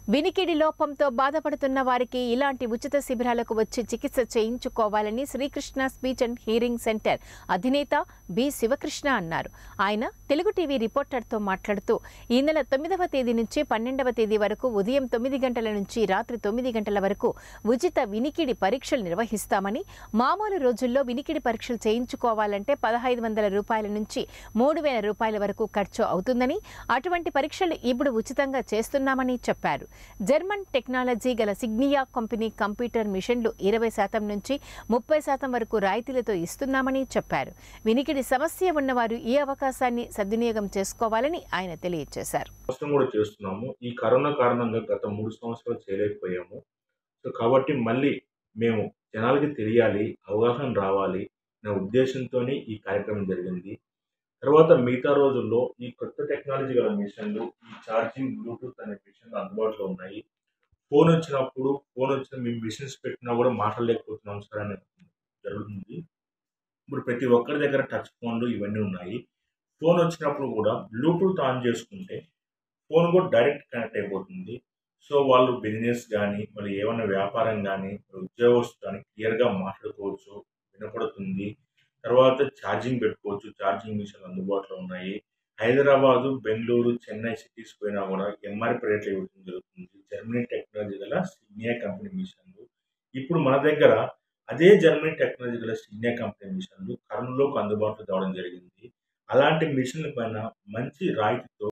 వినికిడి లోపంతో బాధపడుతున్న వారికి ఇలాంటి ఉచిత శిబిరాలకు వచ్చి చికిత్స చేయించుకోవాలని Srikrishna speech and hearing center అధినేత బి శివకృష్ణ అన్నారు ఆయన తెలుగు టీవీ రిపోర్టర్తో మాట్లాడుతూ ఈ నెల తొమ్మిదవ తేదీ నుంచి పన్నెండవ తేదీ వరకు ఉదయం తొమ్మిది గంటల నుంచి రాత్రి తొమ్మిది గంటల వరకు ఉచిత వినికిడి పరీక్షలు నిర్వహిస్తామని మామూలు రోజుల్లో వినికిడి పరీక్షలు చేయించుకోవాలంటే పదహైదు వందల రూపాయల నుంచి మూడు వేల రూపాయల వరకు ఖర్చు అవుతుందని అటువంటి పరీక్షలు ఇప్పుడు ఉచితంగా చేస్తున్నామని చెప్పారు జర్మన్ టెక్నాలజీ గల సిగ్నియా కంపెనీ కంప్యూటర్ మిషన్లు ఇరవై శాతం నుంచి ముప్పై శాతం వరకు రాయితీలతో ఇస్తున్నామని చెప్పారు వినికిడి సమస్య ఉన్నవారు ఈ అవకాశాన్ని సద్వినియోగం చేసుకోవాలని ఆయన తెలియజేశారు సంవత్సరం కూడా చేస్తున్నాము ఈ కరోనా కారణంగా గత మూడు సంవత్సరాలు చేయలేకపోయాము సో కాబట్టి మళ్ళీ మేము జనాలకి తెలియాలి అవగాహన రావాలి అనే ఉద్దేశంతో ఈ కార్యక్రమం జరిగింది తర్వాత మిగతా రోజుల్లో ఈ కొత్త టెక్నాలజీ గల మిషన్లు ఈ ఛార్జింగ్ బ్లూటూత్ అనే మిషన్లు అందుబాటులో ఉన్నాయి ఫోన్ వచ్చినప్పుడు ఫోన్ వచ్చిన మేము మిషన్స్ పెట్టినా కూడా మాట్లాడలేకపోతున్నాం సార్ అని జరుగుతుంది ఇప్పుడు ప్రతి ఒక్కరి దగ్గర టచ్ ఫోన్లు ఇవన్నీ ఉన్నాయి ఫోన్ వచ్చినప్పుడు కూడా బ్లూటూత్ ఆన్ చేసుకుంటే ఫోన్ కూడా డైరెక్ట్ కనెక్ట్ అయిపోతుంది సో వాళ్ళు బిజినెస్ కానీ మరి ఏమైనా వ్యాపారం కానీ ఉద్యోగస్తులు కానీ క్లియర్గా మాట్లాడుకోవచ్చు వినపడుతుంది తర్వాత ఛార్జింగ్ పెట్టుకోవచ్చు ఛార్జింగ్ మిషన్ అందుబాటులో ఉన్నాయి హైదరాబాదు బెంగళూరు చెన్నై సిటీస్ పోయినా కూడా ఎంఆర్పి రేట్లు ఇవ్వడం జరుగుతుంది జర్మనీ టెక్నాలజీ గల సిగ్నియా కంపెనీ మిషన్లు ఇప్పుడు మన దగ్గర అదే జర్మనీ టెక్నాలజీ గల సిగ్నియా కంపెనీ మిషన్లు కర్నూలులోకి అందుబాటులో తేవడం జరిగింది అలాంటి మిషన్ల పైన మంచి రాయితీతో